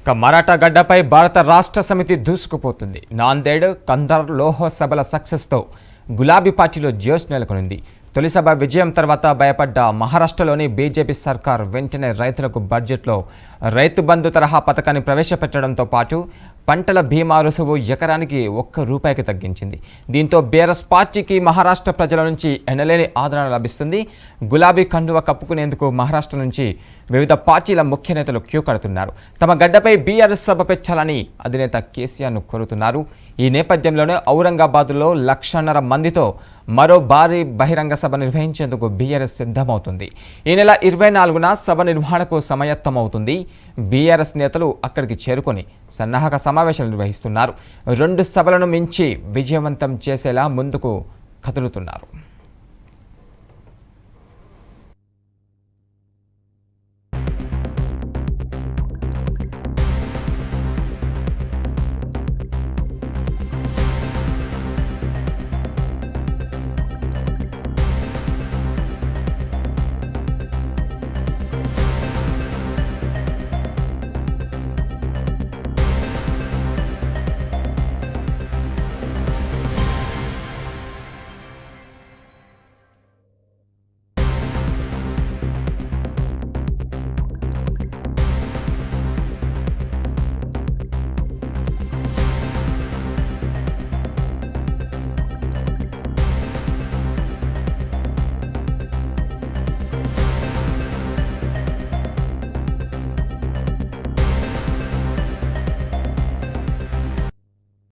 ఇక మరాఠా గడ్డపై భారత రాష్ట్ర సమితి దూసుకుపోతుంది నాందేడ్ కందర్ లోహో సభల సక్సెస్తో గులాబీ పార్టీలో జోష్ నెలకొనింది తొలి సభ విజయం తర్వాత భయపడ్డ మహారాష్ట్రలోని బీజేపీ సర్కార్ వెంటనే రైతులకు బడ్జెట్లో రైతు బంధు తరహా పథకాన్ని ప్రవేశపెట్టడంతో పాటు పంటల బీమా రుసువు ఎకరానికి ఒక్క రూపాయికి తగ్గించింది దీంతో బీఆర్ఎస్ పార్టీకి మహారాష్ట్ర ప్రజల నుంచి ఎనలేని ఆదరణ లభిస్తుంది గులాబీ కండువ కప్పుకునేందుకు మహారాష్ట్ర నుంచి వివిధ పార్టీల ముఖ్య నేతలు క్యూ కడుతున్నారు తమ గడ్డపై బీఆర్ఎస్ సభ పెట్టాలని అధినేత కేసీఆర్ను కోరుతున్నారు ఈ నేపథ్యంలోనే ఔరంగాబాద్లో లక్షన్నర మందితో మరో భారీ బహిరంగ సభ నిర్వహించేందుకు బీఆర్ఎస్ సిద్ధమవుతుంది ఈ నెల ఇరవై నాలుగున సభ నిర్వహణకు సమాయత్తమవుతుంది బీఆర్ఎస్ నేతలు అక్కడికి చేరుకొని సన్నాహక సమావేశాలు నిర్వహిస్తున్నారు రెండు సభలను మించి విజయవంతం చేసేలా ముందుకు కదులుతున్నారు